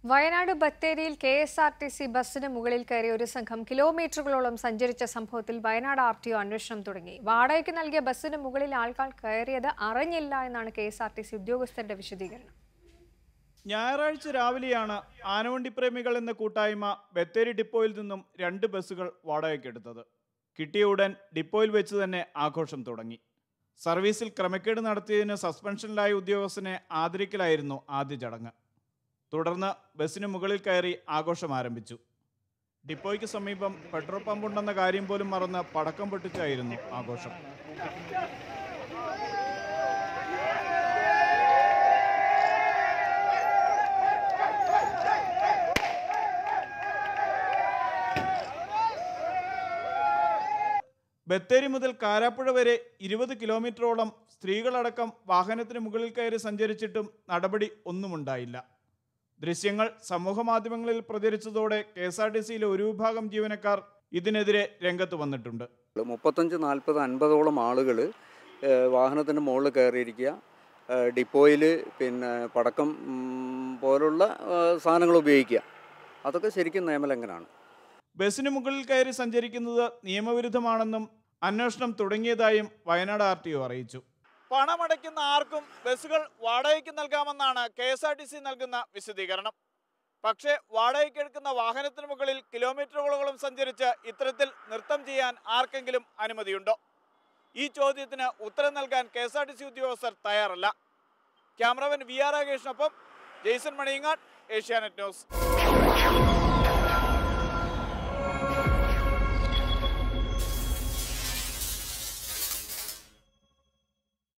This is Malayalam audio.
വയനാട് ബത്തേരിയിൽ K S R T C ബസ്സിന് മുകളിൽ കയറിയ ഒരു സംഘം കിലോമീറ്ററുകളോളം സഞ്ചരിച്ച സംഭവത്തിൽ വയനാട് ആർ ടി ഒ അന്വേഷണം തുടങ്ങി വാടകയ്ക്ക് നൽകിയ ബസ്സിന് മുകളിൽ ആൾക്കാർ കയറിയത് അറിഞ്ഞില്ല എന്നാണ് K S R T C ഉദ്യോഗസ്ഥരുടെ വിശദീകരണം ഞായറാഴ്ച രാവിലെയാണ് ആനവണ്ടി പ്രേമികൾ എന്ന കൂട്ടായ്മ ബത്തേരി ഡിപ്പോയിൽ നിന്നും രണ്ട് ബസ്സുകൾ വാടകയ്ക്കെടുത്തത് കിട്ടിയ ഉടൻ ഡിപ്പോയിൽ വെച്ച് തന്നെ ആഘോഷം തുടങ്ങി സർവീസിൽ ക്രമക്കേട് നടത്തിയതിന് സസ്പെൻഷനിലായ ഉദ്യോഗസ്ഥനെ ആദരിക്കലായിരുന്നു ആദ്യ ചടങ്ങ് തുടർന്ന് ബസ്സിന് മുകളിൽ കയറി ആഘോഷം ആരംഭിച്ചു ഡിപ്പോയ്ക്ക് സമീപം പെട്രോൾ പമ്പുണ്ടെന്ന കാര്യം പോലും മറന്ന് പടക്കം പൊട്ടിച്ചായിരുന്നു ആഘോഷം ബത്തേരി മുതൽ കാരാപ്പുഴ വരെ ഇരുപത് കിലോമീറ്ററോളം സ്ത്രീകളടക്കം വാഹനത്തിന് മുകളിൽ കയറി സഞ്ചരിച്ചിട്ടും നടപടി ഒന്നുമുണ്ടായില്ല ദൃശ്യങ്ങൾ സമൂഹ മാധ്യമങ്ങളിൽ പ്രചരിച്ചതോടെ കെ എസ് ആർ ടി സിയിലെ ഒരു വിഭാഗം ജീവനക്കാർ ഇതിനെതിരെ രംഗത്ത് വന്നിട്ടുണ്ട് മുപ്പത്തഞ്ച് നാൽപ്പത് അൻപതോളം ആളുകൾ വാഹനത്തിൻ്റെ മുകളിൽ കയറിയിരിക്കുക ഡിപ്പോയിൽ പിന്നെ പടക്കം ഉം, പോലുള്ള ആ, സാധനങ്ങൾ ഉപയോഗിക്കുക അതൊക്കെ ശരിക്കും നിയമലംഘനമാണ് ബസ്സിന് മുകളിൽ കയറി സഞ്ചരിക്കുന്നത് നിയമവിരുദ്ധമാണെന്നും അന്വേഷണം തുടങ്ങിയതായും വയനാട് ആർ ടി ഒ അറിയിച്ചു പണമടയ്ക്കുന്ന ആർക്കും ബസ്സുകൾ വാടകയ്ക്ക് നൽകാമെന്നാണ് K S R T C നൽകുന്ന വിശദീകരണം പക്ഷേ വാടകയ്ക്ക് എടുക്കുന്ന വാഹനത്തിന് മുകളിൽ കിലോമീറ്ററുകളോളം സഞ്ചരിച്ച് ഇത്തരത്തിൽ നൃത്തം ചെയ്യാൻ ആർക്കെങ്കിലും അനുമതിയുണ്ടോ ഈ ചോദ്യത്തിന് ഉത്തരം നൽകാൻ K S R T C ഉദ്യോഗസ്ഥർ തയ്യാറല്ല ക്യാമറമാൻ വി ആർ രാകേഷിനൊപ്പം ജെയ്സൺ മണിയങ്ങാട് ഏഷ്യാനെറ്റ് ന്യൂസ്